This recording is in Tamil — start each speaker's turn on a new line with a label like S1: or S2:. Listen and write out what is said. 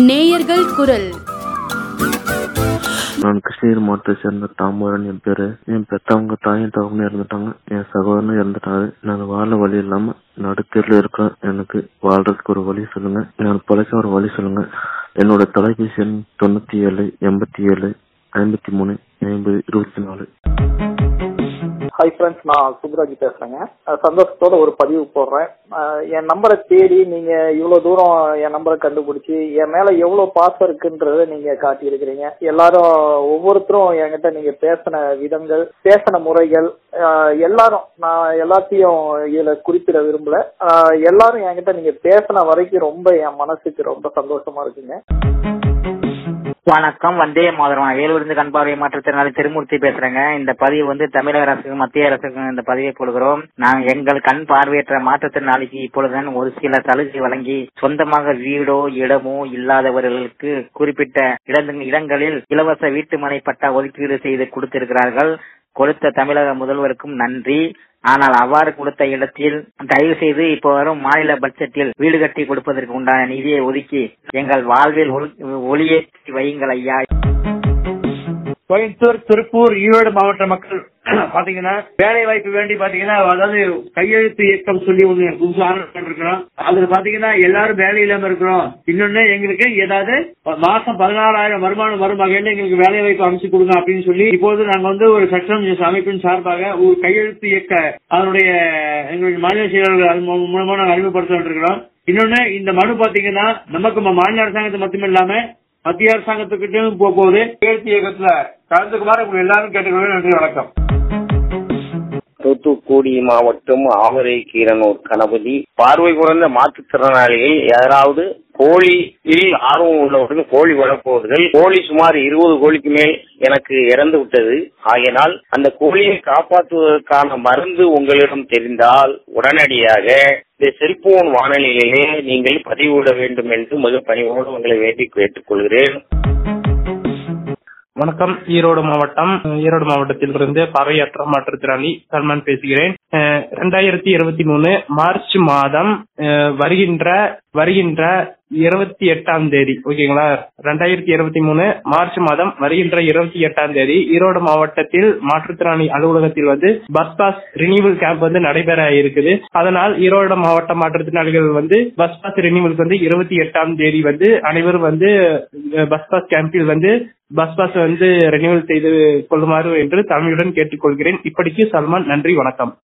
S1: நேயர்கள் குரல்
S2: நான் கிருஷ்ணகிரி மாவட்டத்தை சேர்ந்த தாமோதரன் என் பேரு என் பெத்தவங்க தாயும் தகவலும் இறந்துட்டாங்க என் சகோதரனும் இறந்துட்டாரு நான் வாழ வழி இல்லாம நடுத்தேர்ல இருக்கிறேன் எனக்கு வாழ்றதுக்கு ஒரு வழி சொல்லுங்க நான் பிழைக்க ஒரு வழி சொல்லுங்க என்னோட தொலைபேசி எண் தொண்ணூத்தி ஏழு எண்பத்தி ஏழு ஐம்பத்தி மூணு ஐம்பது இருபத்தி நாலு
S3: ஹாய் ஃப்ரெண்ட்ஸ் நான் சுப்ராஜ் பேசுறேங்க அஹ் சந்தோஷத்தோட ஒரு பதிவு போடுறேன் அஹ் என் நம்பரை தேடி நீங்க இவ்வளவு தூரம் என் நம்பரை கண்டுபிடிச்சி என் மேல எவ்வளவு பாசம் இருக்குன்றத நீங்க காட்டி இருக்கிறீங்க எல்லாரும் ஒவ்வொருத்தரும் என்கிட்ட நீங்க பேசின விதங்கள் பேசின முறைகள் அஹ் எல்லாரும் நான் எல்லாத்தையும் இதுல குறிப்பிட விரும்பல அஹ் எல்லாரும் என்கிட்ட நீங்க பேசின வரைக்கும் ரொம்ப என் மனசுக்கு ரொம்ப சந்தோஷமா இருக்குங்க
S4: வணக்கம் வந்தே மாதரம் வேலூர்ந்து கண் பார்வை மாற்றுத்திறனாளி திருமூர்த்தி பேசுறேங்க இந்த பதிவு வந்து தமிழக அரசுக்கும் மத்திய அரசுக்கும் இந்த பதிவை போடுகிறோம் நாங்கள் எங்கள் கண் பார்வையற்ற மாற்றுத்திறனாளிக்கு இப்பொழுதுதான் ஒரு சில சலுகை வழங்கி சொந்தமாக வீடோ இடமோ இல்லாதவர்களுக்கு குறிப்பிட்ட இடங்க- இடங்களில் இலவச வீட்டுமனை பட்டா ஒதுக்கீடு செய்து கொடுத்திருக்கிறார்கள் கொடுத்த தமிழக முதல்வருக்கும் நன்றி ஆனால் அவ்வாறு கொடுத்த இடத்தில் தயவு செய்து இப்போ வரும் மாநில பட்ஜெட்டில் வீடு கட்டி கொடுப்பதற்கு உண்டான நிதியை ஒதுக்கி எங்கள் வாழ்வில் ஒளி- ஒளியேற்றி வையுங்கள் ஐயா
S5: கோயம்புத்தூர் திருப்பூர் ஈரோடு மாவட்ட மக்கள் பாத்தீங்கன்னா வேலை வாய்ப்பு வேண்டி பாத்தீங்கன்னா அதாவது கையெழுத்து இயக்கம் சொல்லி ஒண்ணு புதுசா ஆரம்பிச்சிருக்கிறோம் அதுல பாத்தீங்கன்னா எல்லாரும் வேலை இல்லாம இருக்கிறோம் இன்னொன்னு எங்களுக்கு ஏதாவது மாசம் பதினாறாயிரம் வருமானம் வரும் வகையில எங்களுக்கு வேலை வாய்ப்பு அமைச்சு கொடுங்க அப்படின்னு சொல்லி இப்போது நாங்க வந்து ஒரு சட்டம் அமைப்பின் சார்பாக ஒரு கையெழுத்து இயக்க அதனுடைய எங்களுடைய மாநில செயலாளர்கள் அது மூ- மூலமா நாங்க அறிமுகப்படுத்த இருக்கிறோம் இன்னொன்னு இந்த மனு பாத்தீங்கன்னா நமக்கு ம- மாநில அரசாங்கத்து மட்டும் இல்லாம மத்திய அரசாங்கத்துக்கிட்டும் போக போகுது கையெழுத்து இயக்கத்துல கலந்துக்குமாறு உங்களை எல்லாரும் கேட்டுக்கொள்ள நன்றி வணக்கம்
S6: தூத்துக்குடி மாவட்டம் ஆவரை கீரனூர் கணபதி பார்வை குறைந்த மாற்றுத்திறனாளிகள் யாராவது கோழியில் ஆர்வம் உள்ளவர்கள் கோழி வளர்ப்பவர்கள் கோழி சுமார் இருபது கோழிக்கு மேல் எனக்கு இறந்து விட்டது ஆகையினால் அந்த கோழியை காப்பாற்றுவதற்கான மருந்து உங்களிடம் தெரிந்தால் உடனடியாக இந்த செல்போன் வானொலியிலே நீங்கள் பதிவிட வேண்டும் என்று மிக பணிவோடு உங்களை வேண்டி கேட்டுக்கொள்கிறேன்
S7: வணக்கம் ஈரோடு மாவட்டம் ஈரோடு மாவட்டத்திலிருந்து பார்வையற்ற மாற்றுத்திறனாளி சல்மான் பேசுகிறேன் அஹ், ரெண்டாயிரத்தி இருபத்தி மூணு மார்ச் மாதம் அஹ், வருகின்ற வருகின்ற இருபத்தி எட்டாம் தேதி ஓகேங்களா ரெண்டாயிரத்தி இருபத்தி மூணு மார்ச் மாதம் வருகின்ற இருபத்தி எட்டாம் தேதி ஈரோடு மாவட்டத்தில் மாற்றுத்திறனாளி அலுவலகத்தில் வந்து பஸ் பாஸ் ரினிவல் கேம்ப் வந்து நடைபெற இருக்குது அதனால் ஈரோடு மாவட்ட மாற்றுத்திறனாளிகள் வந்து பஸ் பாஸ் ரினிவலுக்கு வந்து இருபத்தி எட்டாம் தேதி வந்து அனைவரும் வந்து அஹ், பஸ் பாஸ் கேம்பில் வந்து பஸ் பாஸ் வந்து ரெனியூவல் செய்து கொள்ளுமாறு என்று தமிழுடன் கேட்டுக்கொள்கிறேன் இப்படிக்கு சல்மான் நன்றி வணக்கம்